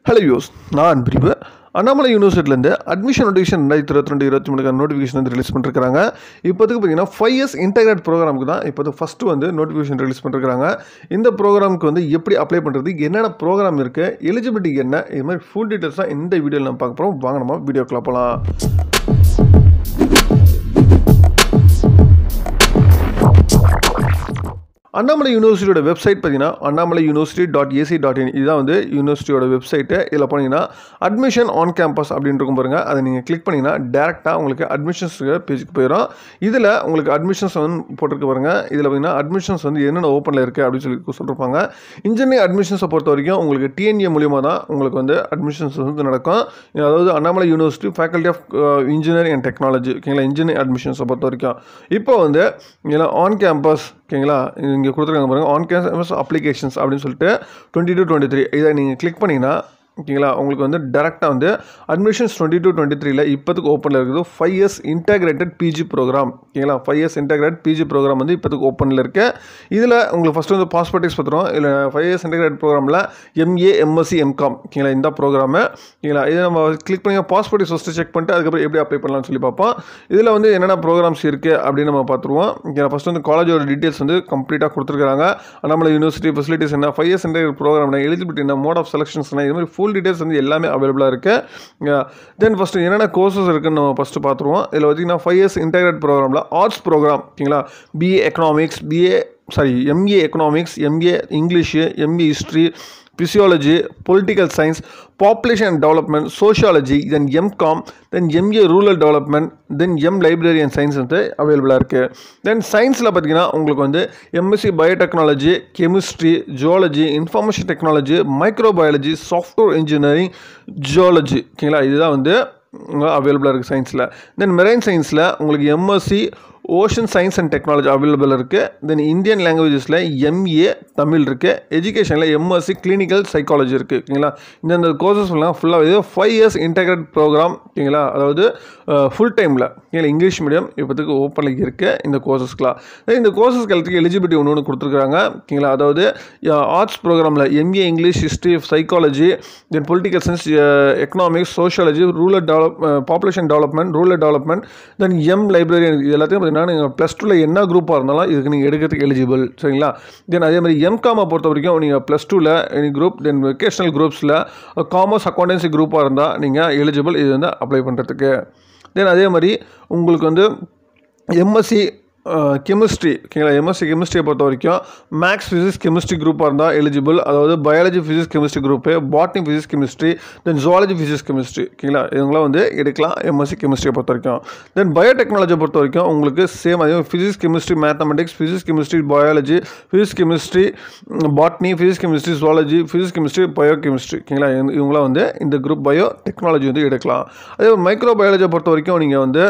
hello use நான் பிரிவு Annamalai யூனிவர்சிட்டிலேருந்து admission notification ரெண்டாயிரத்தி இருபத்தி ரெண்டு இருபத்தி மூணுக்கான நோட்டிஃபிகேஷன் வந்து ரிலீஸ் பண்ணிருக்காங்க இப்போதுக்கு பார்த்தீங்கன்னா ஃபைவ் இயர்ஸ் இன்டெகிரேட் ப்ரோக்ராமுக்கு தான் இப்போ ஃபஸ்ட்டு வந்து நோட்டிஃபிகேஷன் ரிலீஸ் பண்ணிருக்காங்க இந்த ப்ரோக்ராமுக்கு வந்து எப்படி அப்ளை பண்ணுறது என்னென்ன ப்ரோக்ராம் இருக்குது எலிஜிபிலிட்டி என்ன இது மாதிரி ஃபுல் டீட்டெயில்ஸ் தான் இந்த வீடியோவில் நம்ம பார்க்க போகிறோம் வாங்க நம்ம வீடியோக்குள்ள போகலாம் அண்ணாமலை யூனிவர்சிட்டியோட வெப்சைட் பார்த்தீங்கன்னா Annamalai university dot ac dot in இதுதான் வந்து யூனிவர்சிட்டியோட வெப்சைட்டு இதில் போனீங்கன்னா அட்மிஷன் ஆன் கேம்பஸ் அப்படின்னு இருக்கும் பாருங்க அதை நீங்கள் கிளிக் பண்ணிங்கன்னா டேரெக்டாக உங்களுக்கு அட்மிஷன்ஸ் பேஜுக்கு போயிடும் இதில் உங்களுக்கு அட்மிஷன்ஸ் வந்து போட்டிருக்கு பாருங்க இதில் பார்த்தீங்கன்னா அட்மிஷன்ஸ் வந்து என்னென்ன ஓப்பனில் இருக்குது அப்படின்னு சொல்லி சொல்லியிருப்பாங்க இன்ஜினியரிங் அட்மிஷன்ஸை பொறுத்த வரைக்கும் உங்களுக்கு டிஎன்ஏ மூலியமாக தான் உங்களுக்கு வந்து அட்மிஷன்ஸ் வந்து நடக்கும் அதாவது Annamalai university faculty of engineering and technology ஓகேங்களா இன்ஜினியரிங் அட்மிஷன்ஸை பொறுத்த வரைக்கும் இப்போ வந்து இதில் ஆன் கேம்பஸ் ஓகேங்களா இங்கே கொடுத்துருக்காங்க பாருங்கள் ஆன் கேம்பஸ் அப்ளிகேஷன்ஸ் அப்படின்னு சொல்லிட்டு டுவெண்ட்டி டூ டுவெண்ட்டி த்ரீ இதை நீங்கள் கிளிக் பண்ணிங்கன்னா ஓகேங்களா உங்களுக்கு வந்து டேரெக்டாக வந்து அட்மிஷன்ஸ் டுவெண்ட்டி டூ டுவெண்ட்டி த்ரீல இப்போதுக்கு ஓப்பனில் இருக்குது five years integrated PG programme ஓகேங்களா five years integrate PG programme வந்து இப்போதுக்கு ஓப்பனில் இருக்குது இதில் உங்களுக்கு ஃபஸ்ட்டு வந்து பாஸ்போர்ட்டிக்ஸ் பார்த்துருவோம் இதில் ஃபைவ் இயர்ஸ் இன்டகிரேட் ப்ரோக்ராமில் எம்ஏ எம்எஸ்சி எம்காம் ஓகேங்களா இந்த ப்ரோக்ராமு ஓகேங்களா இதை நம்ம கிளிக் பண்ணி பாஸ்போர்ட்டிக்ஸ் ஃபஸ்ட்டு செக் பண்ணிட்டு அதுக்கப்புறம் எப்படி அப்ளை பண்ணலாம்னு சொல்லி பார்ப்போம் இதில் வந்து என்னென்ன ப்ரோக்ராம்ஸ் இருக்குது அப்படின்னு நம்ம பார்த்துருவோம் ஓகேங்களா ஃபஸ்ட்டு வந்து காலேஜோட டீட்டெயில்ஸ் வந்து கம்ப்ளீட்டாக கொடுத்துருக்காங்க அண்ணாமலை யூனிவர்சிட்டி ஃபெசிலிட்டிஸ் என்ன five years integrate programme eligibility என்ன மோட் ஆஃப் செலெக்ஷன்ஸ் என்ன இது மாதிரி ஃபுல் டீட்டெயில்ஸ் வந்து எல்லாமே அவைலபிளாக இருக்குது தென் ஃபஸ்ட்டு என்னென்ன கோர்சஸ் இருக்குன்னு நம்ம ஃபஸ்ட்டு பார்த்துருவோம் இதில் பார்த்தீங்கன்னா ஃபைவ் இயர்ஸ் இன்டகிரேட் ப்ரோக்ராமில் ஆர்ட்ஸ் ப்ரோக்ராம் ஓகேங்களா BA economics BA sorry MA economics MA English MA history physiology political science population development sociology then MCom then MA rural development then M library and science வந்து அவைலபிளாக இருக்குது then சயின்ஸில் பார்த்தீங்கன்னா உங்களுக்கு வந்து MSc biotechnology chemistry zoology information technology microbiology software engineering zoology ஓகேங்களா இதுதான் வந்து அவைலபிளாக இருக்குது சயின்ஸில் தென் மெரைன் சயின்ஸில் உங்களுக்கு MSc ocean science and technology available இருக்குது தென் இந்தியன் லாங்குவேஜஸில் எம்ஏ தமிழ் இருக்குது எஜுகேஷனில் எம்எஸ்சி கிளினிக்கல் சைக்காலஜி இருக்குது ஓகேங்களா இந்தந்த கோர்சஸ் எல்லாம் ஃபுல்லாக இது ஃபைவ் இயர்ஸ் இன்டெகிரேட் ப்ரோக்ராம் ஓகேங்களா அதாவது ஃபுல் டைமில் ஓகேங்களா இங்கிலீஷ் மீடியம் இப்போதுக்கு ஓப்பனில் இருக்குது இந்த கோர்சஸ்க்கெலாம் இந்த கோர்சஸ்க்கு எல்லாத்துக்கும் எலிஜிபிலிட்டி ஒன்று ஒன்று கொடுத்துருக்காங்க ஓகேங்களா அதாவது ஆர்ட்ஸ் ப்ரோக்ராமில் MA English history psychology then political science economics sociology rural develop population development rural development then M library இது எல்லாத்தையும் பார்த்தீங்கன்னா நீங்கள் ப்ளஸ் டூவில் என்ன குரூப்பாக இருந்தாலும் இதுக்கு நீங்கள் எடுக்கிறதுக்கு எலிஜிபிள் சரிங்களா தென் அதே மாதிரி எம்காமை பொறுத்த வரைக்கும் நீங்கள் ப்ளஸ் டூவில் எனி குரூப் தென் வெக்கேஷனல் குரூப்ஸில் காமர்ஸ் அக்கௌண்டன்சி குரூப்பாக இருந்தால் நீங்கள் எலிஜிபிள் இது வந்து அப்ளை பண்ணுறதுக்கு தென் அதே மாதிரி உங்களுக்கு வந்து எம்எஸ்சி கெமிஸ்ட்ரி ஓகேங்களா எம்எஸ்சி கெமிஸ்ட்ரியை பொறுத்த வரைக்கும் மேக்ஸ் ஃபிசிக்ஸ் கெமிஸ்ட்ரி குரூப்பாக இருந்தால் எலிஜிபிள் அதாவது biology physics chemistry group botany physics chemistry then zoology physics chemistry ஓகேங்களா இவங்களாம் வந்து எடுக்கலாம் எம்எஸ்சி கெமிஸ்ட்ரியை பொறுத்த வரைக்கும் தென் பயோடெக்னாலஜியை பொறுத்த வரைக்கும் உங்களுக்கு சேம் அதே physics chemistry mathematics physics chemistry biology physics chemistry botany physics chemistry zoology physics chemistry bio chemistry ஓகேங்களா இவங்களாம் வந்து இந்த குரூப் பயோ டெக்னாலஜி வந்து எடுக்கலாம் அதே மைக்ரோ பயாலஜியை பொறுத்த வரைக்கும் நீங்கள் வந்து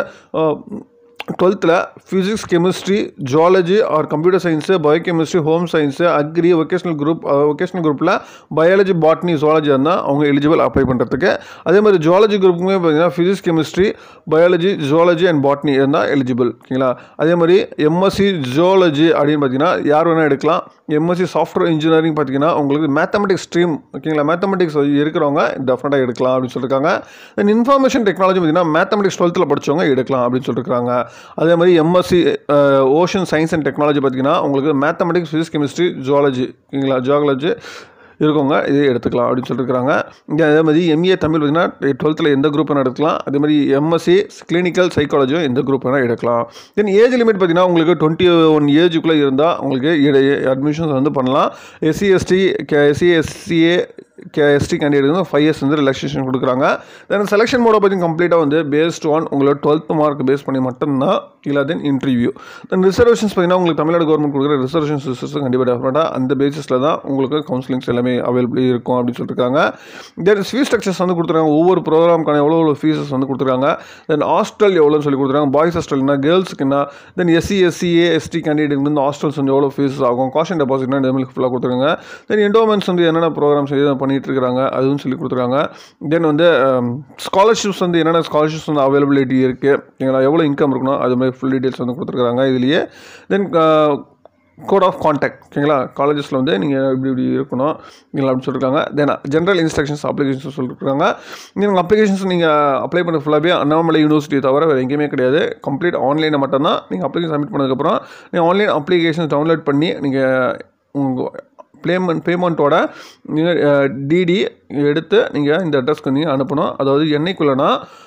டுவெல்த்தில் physics chemistry zoology or computer science biochemistry home science agri vocational group vocational குரூப்பில் பயாலஜி பாட்னி ஜுவாலஜி இருந்தால் அவங்க எலிஜிபிள் அப்ளை பண்ணுறதுக்கு அதே மாதிரி ஜுவாலஜி குரூப்புமே பார்த்தீங்கன்னா physics chemistry biology zoology and botany இருந்தால் எலிஜிபிள் ஓகேங்களா அதே மாதிரி எம்எஸ்சி ஜுவாலஜி அப்படின்னு பார்த்தீங்கன்னா யார் வேணால் எடுக்கலாம் எம்எஸ்சி சாஃப்ட்வேர் இன்ஜினியரிங் பார்த்தீங்கன்னா உங்களுக்கு மேத்தமெட்டிக்ஸ் ஸ்ட்ரீம் ஓகேங்களா மேத்தமெட்டிக்ஸ் இருக்கிறவங்க டெஃபினட்டாக எடுக்கலாம் அப்படின்னு சொல்லியிருக்காங்க தென் இன்ஃபர்மேஷன் டெக்னாலஜி பார்த்தீங்கன்னா மேத்தமெட்டிக்ஸ் டுவெல்த்தில் படித்தவங்க எடுக்கலாம் அப்படின்னு சொல்லியிருக்காங்க அதே மாதிரி MSc ocean science and technology பார்த்தீங்கன்னா உங்களுக்கு மேத்தமெட்டிக்ஸ் ஃபிசிக்ஸ் கெமிஸ்ட்ரி ஜுவாலஜி ஓகேங்களா ஜியாலஜி இருக்கவங்க இதே எடுத்துக்கலாம் அப்படின்னு சொல்லியிருக்காங்க இங்கே அதே மாதிரி எம்ஏ தமிழ் பார்த்தீங்கன்னா டுவெல்த்தில் எந்த குரூப் வேணால் எடுக்கலாம் அதே மாதிரி எம்எஸ்சி கிளினிக்கல் சைக்காலஜியும் எந்த குரூப் வேணால் எடுக்கலாம் தென் ஏஜ் லிமிட் பார்த்தீங்கன்னா உங்களுக்கு டுவெண்ட்டி ஒன் ஏஜுக்குள்ளே இருந்தால் உங்களுக்கு அட்மிஷன்ஸ் வந்து பண்ணலாம் SC ST K SC SCA K ST candidate வந்து ஃபைவ் இயர்ஸ் வந்து ரிலாக்ஸேஷன் கொடுக்குறாங்க தென் செலெக்ஷன் மோட பற்றி கம்ப்ளீட்டாக வந்து பேஸ்ட் ஆன் உங்களோட டுவெல்த் மார்க் பேஸ் பண்ணி மட்டும்தான் இல்லை தென் இன்டர்வியூ தென் ரிசர்வேஷன்ஸ் பார்த்தீங்கன்னா உங்களுக்கு தமிழ்நாடு கவர்மெண்ட் கொடுக்குற ரிசர்வேஷன் சிஸ்டம் கண்டிப்பாக டெஃபினட்டாக அந்த பேசிஸில் தான் உங்களுக்கு கவுன்சிலிங்ஸ் எல்லாமே அவைலபிள் இருக்கும் அப்படின்னு சொல்லியிருக்காங்க தென் ஃபீஸ் ஸ்ட்ரக்சர்ஸ் வந்து கொடுத்துருக்காங்க ஒவ்வொரு ப்ரோக்ராமுக்கான எவ்வளோ எவ்வளோ ஃபீஸஸ் வந்து கொடுத்துருக்காங்க தென் ஹாஸ்டல் எவ்வளோன்னு சொல்லி கொடுத்துருக்காங்க பாய்ஸ் ஹாஸ்டல்னா கேர்ள்ஸுக்கு என்ன then SC SCA ST candidate வந்து ஹாஸ்டல்ஸ் வந்து எவ்வளோ ஃபீஸ் ஆகும் காஷன் டெபாசிட்னா இந்த மாதிரி ஃபுல்லாக கொடுத்துருக்காங்க தென் என்டோமெண்ட்ஸ் வந்து என்னென்ன ப்ரோக்ராம்ஸ் எது பண்ணிட்டு இருக்காங்க அதுவும் சொல்லி கொடுத்துருக்காங்க தென் வந்து ஸ்காலர்ஷிப்ஸ் வந்து என்னென்ன ஸ்காலர்ஷிப்ஸ் வந்து அவைலபிலிட்டி இருக்குது எவ்வளோ இன்கம் இருக்கணும் அது மாதிரி ஃபுல் டீட்டெயில்ஸ் வந்து கொடுத்துருக்காங்க இதுலேயே தென் கோட் ஆஃப் கான்டாக்ட் ஓகேங்களா காலேஜஸில் வந்து நீங்கள் இப்படி இப்படி இருக்கணும் நீங்கள் அப்படின்னு சொல்லியிருக்காங்க தென் ஜென்ரல் இன்ஸ்ட்ரக்ஷன்ஸ் அப்ளிகேஷன்ஸ் சொல்லியிருக்காங்க நீங்கள் அப்ளிகேஷன்ஸ் நீங்கள் அப்ளை பண்ண ஃபுல்லாகவே அண்ணாமலை யூனிவர்சிட்டி தவிர வேறு எங்கேயுமே கிடையாது கம்ப்ளீட் ஆன்லைனில் மட்டும்தான் நீங்கள் அப்ளிகேஷன் சப்மிட் பண்ணதுக்கப்புறம் நீங்கள் ஆன்லைன் அப்ளிகேஷன்ஸ் டவுன்லோட் பண்ணி நீங்கள் உங்கள் பேமெண்ட் பேமெண்ட்டோட நீங்கள் டிடி எடுத்து நீங்கள் இந்த அட்ரஸ்க்கு நீங்கள் அனுப்பணும் அதாவது என்னைக்குள்ளனா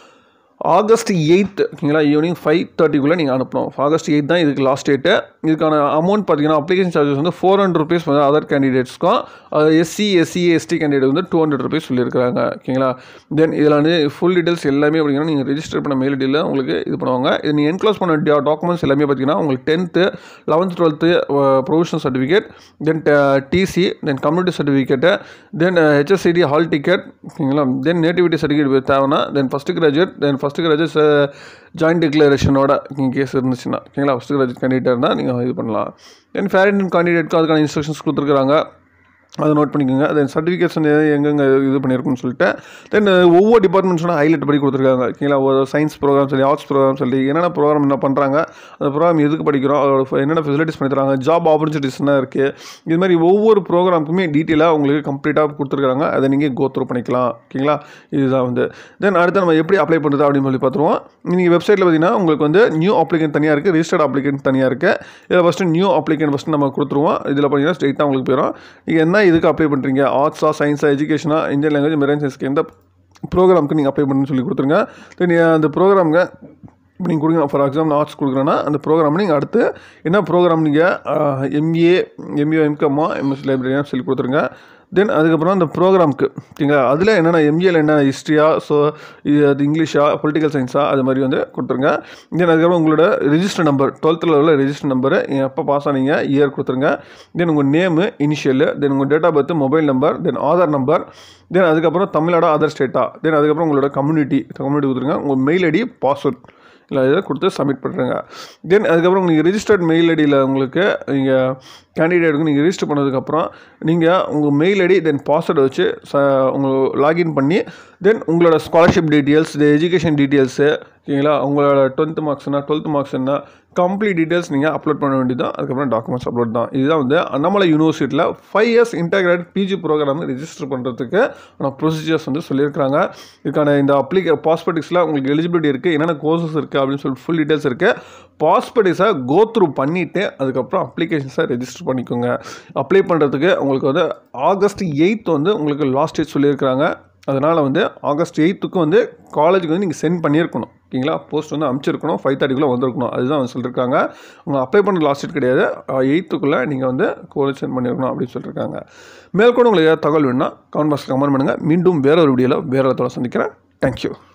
ஆகஸ்ட் எயித் ஓகேங்களா ஈவினிங் ஃபைவ் தேர்ட்டிக்குள்ளே நீங்கள் அனுப்பணும் ஆகஸ்ட் எயிட் தான் இதுக்கு லாஸ்ட் டேட்டு இதுக்கான அமௌண்ட் பார்த்தீங்கன்னா அப்ளிகேஷன் சார்ஜஸ் வந்து ஃபோர் ஹண்ட்ரட் ருபீஸ் வந்து அதர் கேண்டிடேட்ஸ்க்கும் எஸ்சி எஸ்சி எஸ்டி கேண்டிடேட் வந்து டூ ஹண்ட்ரட் ருபீஸ் சொல்லியிருக்காங்க ஓகேங்களா தென் இதில் வந்து ஃபுல் டீட்டெயில்ஸ் எல்லாமே அப்படிங்கன்னா நீங்கள் ரெஜிஸ்டர் பண்ண மெயில் ஐடியில் உங்களுக்கு இது பண்ணுவாங்க இது நீங்கள் என்க்ளோஸ் பண்ண டாக்குமெண்ட்ஸ் எல்லாமே பார்த்தீங்கன்னா உங்களுக்கு tenth eleventh twelfth provisional certificate then TC then community certificate then HSCT hall ticket ஓகேங்களா தென் நேட்டிவிட்டி சர்டிஃபிகேட் தேவைன்னா then first graduate then first graduate joint டிக்ளரேஷனோட கேஸ் இருந்துச்சுன்னா ஓகேங்களா ஃபஸ்ட்டு கிராஜுவேட் கேண்டிடேட் இருந்தால் நீங்கள் இது பண்ணலாம் தென் ஃபேரண்ட் கேண்டிடேட்க்கு அதுக்கான இன்ஸ்ட்ரக்ஷன்ஸ் கொடுத்துருக்குறாங்க அதை நோட் பண்ணிக்கோங்க தென் சர்டிஃபிகேட்ஸ் வந்து எங்கெங்கே இது பண்ணியிருக்குன்னு சொல்லிட்டு தென் ஒவ்வொரு டிபார்ட்மெண்ட்ஸ்னா ஹைலைட் பண்ணி கொடுத்துருக்காங்க ஓகேங்களா ஒரு சயின்ஸ் ப்ரோக்ராம் சொல்லி ஆர்ட்ஸ் ப்ரோக்ராம் சொல்லி என்னென்ன ப்ரோக்ராம் என்ன பண்ணுறாங்க அந்த ப்ரோக்ராம் எதுக்கு படிக்கிறோம் அதோட என்னென்ன ஃபெசிலிட்டிஸ் பண்ணி தராங்க ஜாப் ஆப்பர்ச்சுனிட்டிஸ்னா இருக்குது இது மாதிரி ஒவ்வொரு ப்ரோக்ராமுக்குமே டீட்டெயிலாக உங்களுக்கு கம்ப்ளீட்டாக கொடுத்துருக்காங்க அதை நீங்கள் கோ த்ரூ பண்ணிக்கலாம் ஓகேங்களா இதுதான் வந்து தென் அடுத்து நம்ம எப்படி அப்ளை பண்ணுறது அப்படின்னு சொல்லி பார்த்துருவோம் நீங்கள் வெப்சைட்டில் பார்த்தீங்கன்னா உங்களுக்கு வந்து நியூ அப்ளிகன் தனியாக இருக்குது ரிஜிஸ்டர்ட் அப்ளிகன் தனியாக இருக்குது இதில் ஃபஸ்ட்டு நியூ அப்ளிகன் ஃபஸ்ட்டு நம்ம கொடுத்துருவோம் இதில் பார்த்தீங்கன்னா ஸ்ட்ரெயிட்டாக உங்களுக்கு போயிடும் நீங்கள் என்ன இதுக்கு அப்ளை பண்ணுறீங்க ஆர்ட்ஸா சயின்ஸா எஜுகேஷனா இந்தியன் லாங்குவேஜ் மெரைன் சயின்ஸ்க்கு எந்த ப்ரோக்ராமுக்கு நீங்கள் அப்ளை பண்ணுன்னு சொல்லி கொடுத்துருங்க தென் அந்த ப்ரோக்ராமுங்க இப்போ நீங்கள் கொடுங்க ஃபார் எக்ஸாம்பிள் ஆர்ட்ஸ் கொடுக்குறேன்னா அந்த ப்ரோக்ராம் நீங்கள் அடுத்து என்ன ப்ரோக்ராம் நீங்கள் எம்ஏ எம்ஏ எம்கம்மா எம்எஸ் லைப்ரரியாக சொல்லி கொடுத்துருங்க தென் அதுக்கப்புறம் அந்த ப்ரோக்ராம்க்கு ஓகேங்களா அதில் என்னென்ன எம்ஏல என்ன ஹிஸ்ட்ரியா ஸோ இது அது இங்கிலீஷா பொலிட்டிக்கல் சயின்ஸா அது மாதிரி வந்து கொடுத்துருங்க தென் அதுக்கப்புறம் உங்களோட ரெஜிஸ்டர் நம்பர் டுவெல்த்தில் உள்ள ரெஜிஸ்டர் நம்பரு எப்போ பாஸ் ஆனீங்க இயர் கொடுத்துருங்க தென் உங்கள் நேமு இனிஷியல் தென் உங்கள் date of birth mobile number then Aadhaar number then அதுக்கப்புறம் தமிழ்நாடு அதர் ஸ்டேட்டா தென் அதுக்கப்புறம் உங்களோட கம்யூனிட்டி கம்யூனிட்டி கொடுத்துருங்க உங்கள் மெயில் ஐடி பாஸ்வேர்ட் இல்லை இதை கொடுத்து சப்மிட் பண்ணுறேங்க தென் அதுக்கப்புறம் நீங்கள் ரிஜிஸ்டர்ட் மெயில் ஐடியில் உங்களுக்கு நீங்கள் கேண்டிடேட்டுக்கு நீங்கள் ரிஜிஸ்டர் பண்ணதுக்கப்புறம் நீங்கள் உங்கள் மெயில் ஐடி தென் பாஸ்வேர்டு வச்சு ச உங்கள் லாகின் பண்ணி தென் உங்களோட ஸ்காலர்ஷிப் டீட்டெயில்ஸ் இந்த எஜுகேஷன் டீட்டெயில்ஸு ஓகேங்களா உங்களோட டுவெல்த் மார்க்ஸ்னா டுவெல்த் மார்க்ஸ் என்ன கம்ப்ளீட் டீட்டெயில்ஸ் நீங்கள் அப்லோட் பண்ண வேண்டியது தான் அதுக்கப்புறம் டாக்குமெண்ட்ஸ் அப்லோட் தான் இதுதான் வந்து அண்ணாமலை யூனிவர்சிட்டியில் five years integrate PG programme register பண்ணுறதுக்கு ப்ரொசீஜர்ஸ் வந்து சொல்லியிருக்காங்க இதுக்கான இந்த அப்ளிகே பாஸ்போர்ட்டிக்ஸில் உங்களுக்கு எலிஜிபிலிட்டி இருக்குது என்னென்ன கோர்சஸ் இருக்குது அப்படின்னு சொல்லி ஃபுல் டீட்டெயில்ஸ் இருக்குது பாஸ்போர்ட்டிக்ஸை கோ த்ரூ பண்ணிவிட்டு அதுக்கப்புறம் அப்ளிகேஷன்ஸை ரெஜிஸ்டர் பண்ணிக்கோங்க அப்ளை பண்ணுறதுக்கு உங்களுக்கு வந்து ஆகஸ்ட் எயித் வந்து உங்களுக்கு லாஸ்ட் டேட் சொல்லியிருக்கிறாங்க அதனால் வந்து ஆகஸ்ட் எயித்துக்கு வந்து காலேஜுக்கு வந்து நீங்கள் சென்ட் பண்ணியிருக்கணும் ஓகேங்களா போஸ்ட் வந்து அனுப்பிச்சிருக்கணும் ஃபைவ் தேர்ட்டிக்குள்ளே வந்திருக்கணும் அதுதான் வந்து சொல்லியிருக்காங்க உங்கள் அப்ளை பண்ண லாஸ்ட் டேட் கிடையாது எயித்துக்குள்ளே நீங்கள் வந்து காலேஜ் சென்ட் பண்ணியிருக்கணும் அப்படின்னு சொல்லியிருக்காங்க மேற்கொண்டு உங்களுக்கு ஏதாவது தகவல் வேணும்னா கமெண்ட் பாக்ஸில் கமெண்ட் பண்ணுங்கள் மீண்டும் வேற ஒரு வீடியோவில் வேறு இடத்துல சந்திக்கிறேன் தேங்க்யூ